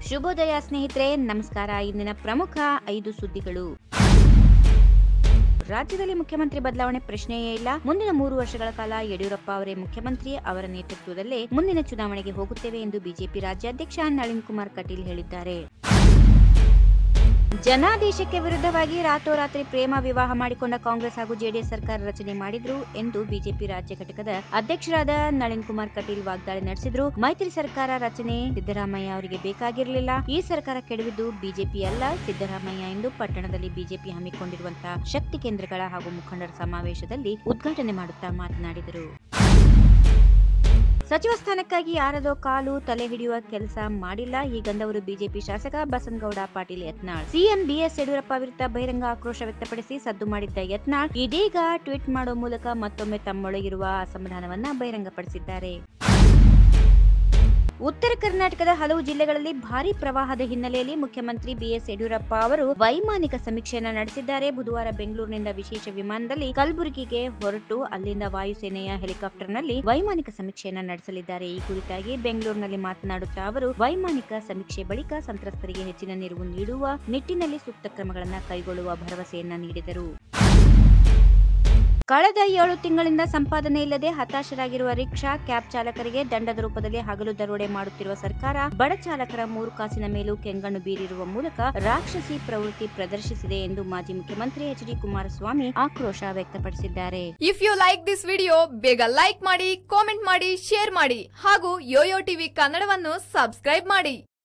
ಶುಭೋದಯ ಸ್ನೇಹಿತರೆ ನಮಸ್ಕಾರ ಇಂದಿನ ಪ್ರಮುಖ ಐದು ಸುದ್ದಿಗಳು ರಾಜ್ಯದಲ್ಲಿ ಮುಖ್ಯಮಂತ್ರಿ ಬದಲಾವಣೆ ಪ್ರಶ್ನೆಯೇ ಇಲ್ಲ ಮುಂದಿನ ಮೂರು ವರ್ಷಗಳ ಕಾಲ ಯಡಿಯೂರಪ್ಪ ಅವರೇ ಮುಖ್ಯಮಂತ್ರಿ ಅವರ ನೇತೃತ್ವದಲ್ಲೇ ಮುಂದಿನ ಚುನಾವಣೆಗೆ ಹೋಗುತ್ತೇವೆ ಎಂದು ಬಿಜೆಪಿ ರಾಜ್ಯಾಧ್ಯಕ್ಷ ನಳಿನ್ ಕುಮಾರ್ ಕಟೀಲ್ ಹೇಳಿದ್ದಾರೆ ಜನಾದೇಶಕ್ಕೆ ವಿರುದ್ಧವಾಗಿ ರಾತೋರಾತ್ರಿ ಪ್ರೇಮ ವಿವಾಹ ಮಾಡಿಕೊಂಡ ಕಾಂಗ್ರೆಸ್ ಹಾಗೂ ಜೆಡಿಎಸ್ ಸರ್ಕಾರ ರಚನೆ ಮಾಡಿದ್ರು ಎಂದು ಬಿಜೆಪಿ ರಾಜ್ಯ ಘಟಕದ ಅಧ್ಯಕ್ಷರಾದ ನಳಿನ್ ಕುಮಾರ್ ಕಟೀಲ್ ವಾಗ್ದಾಳಿ ನಡೆಸಿದ್ರು ಮೈತ್ರಿ ಸರ್ಕಾರ ರಚನೆ ಸಿದ್ದರಾಮಯ್ಯ ಅವರಿಗೆ ಬೇಕಾಗಿರಲಿಲ್ಲ ಈ ಸರ್ಕಾರ ಕೆಡವಿದ್ದು ಬಿಜೆಪಿ ಅಲ್ಲ ಸಿದ್ದರಾಮಯ್ಯ ಎಂದು ಪಟ್ಟಣದಲ್ಲಿ ಬಿಜೆಪಿ ಹಮ್ಮಿಕೊಂಡಿರುವಂತಹ ಶಕ್ತಿ ಕೇಂದ್ರಗಳ ಹಾಗೂ ಮುಖಂಡರ ಸಮಾವೇಶದಲ್ಲಿ ಉದ್ಘಾಟನೆ ಮಾಡುತ್ತಾ ಮಾತನಾಡಿದರು ಸಚಿವ ಸ್ಥಾನಕ್ಕಾಗಿ ಯಾರದೋ ಕಾಲು ತಲೆ ಹಿಡಿಯುವ ಕೆಲಸ ಮಾಡಿಲ್ಲ ಹೀಗಂದವರು ಬಿಜೆಪಿ ಶಾಸಕ ಬಸನಗೌಡ ಪಾಟೀಲ್ ಯತ್ನಾಳ್ ಸಿಎಂ ಬಿಎಸ್ ಯಡಿಯೂರಪ್ಪ ವಿರುದ್ಧ ಬಹಿರಂಗ ಆಕ್ರೋಶ ವ್ಯಕ್ತಪಡಿಸಿ ಸದ್ದು ಮಾಡಿದ್ದ ಯತ್ನಾಳ್ ಇದೀಗ ಟ್ವೀಟ್ ಮಾಡೋ ಮೂಲಕ ಮತ್ತೊಮ್ಮೆ ತಮ್ಮೊಳಗಿರುವ ಅಸಮಾಧಾನವನ್ನ ಬಹಿರಂಗಪಡಿಸಿದ್ದಾರೆ ಉತ್ತರ ಕರ್ನಾಟಕದ ಹಲವು ಜಿಲ್ಲೆಗಳಲ್ಲಿ ಭಾರೀ ಪ್ರವಾಹದ ಹಿನ್ನೆಲೆಯಲ್ಲಿ ಮುಖ್ಯಮಂತ್ರಿ ಬಿಎಸ್ ಯಡಿಯೂರಪ್ಪ ಅವರು ವೈಮಾನಿಕ ಸಮೀಕ್ಷೆಯನ್ನ ನಡೆಸಿದ್ದಾರೆ ಬುಧವಾರ ಬೆಂಗಳೂರಿನಿಂದ ವಿಶೇಷ ವಿಮಾನದಲ್ಲಿ ಕಲಬುರಗಿಗೆ ಹೊರಟು ಅಲ್ಲಿಂದ ವಾಯುಸೇನೆಯ ಹೆಲಿಕಾಪ್ಟರ್ನಲ್ಲಿ ವೈಮಾನಿಕ ಸಮೀಕ್ಷೆಯನ್ನ ನಡೆಸಲಿದ್ದಾರೆ ಈ ಕುರಿತಾಗಿ ಬೆಂಗಳೂರಿನಲ್ಲಿ ಮಾತನಾಡುತ್ತಾ ಅವರು ವೈಮಾನಿಕ ಸಮೀಕ್ಷೆ ಬಳಿಕ ಸಂತ್ರಸ್ತರಿಗೆ ಹೆಚ್ಚಿನ ನೆರವು ನೀಡುವ ನಿಟ್ಟಿನಲ್ಲಿ ಸೂಕ್ತ ಕ್ರಮಗಳನ್ನು ಕೈಗೊಳ್ಳುವ ಭರವಸೆಯನ್ನ ನೀಡಿದರು ಕಳೆದ ಏಳು ತಿಂಗಳಿಂದ ಸಂಪಾದನೆ ಇಲ್ಲದೆ ಹತಾಶರಾಗಿರುವ ರಿಕ್ಷಾ ಕ್ಯಾಬ್ ಚಾಲಕರಿಗೆ ದಂಡದ ರೂಪದಲ್ಲಿ ಹಗಲು ದರೋಡೆ ಮಾಡುತ್ತಿರುವ ಸರ್ಕಾರ ಬಡ ಚಾಲಕರ ಮೂರು ಕಾಸಿನ ಮೇಲೂ ಕೆಂಗಣ್ಣು ಬೀರಿರುವ ಮೂಲಕ ರಾಕ್ಷಸಿ ಪ್ರವೃತ್ತಿ ಪ್ರದರ್ಶಿಸಿದೆ ಎಂದು ಮಾಜಿ ಮುಖ್ಯಮಂತ್ರಿ ಎಚ್ ಡಿ ಕುಮಾರಸ್ವಾಮಿ ಆಕ್ರೋಶ ವ್ಯಕ್ತಪಡಿಸಿದ್ದಾರೆ if you like this video ಬೇಗ ಲೈಕ್ ಮಾಡಿ ಕಾಮೆಂಟ್ ಮಾಡಿ ಶೇರ್ ಮಾಡಿ ಹಾಗೂ ಯೋಯೋ ಟಿವಿ ಕನ್ನಡವನ್ನು ಸಬ್ಸ್ಕ್ರೈಬ್ ಮಾಡಿ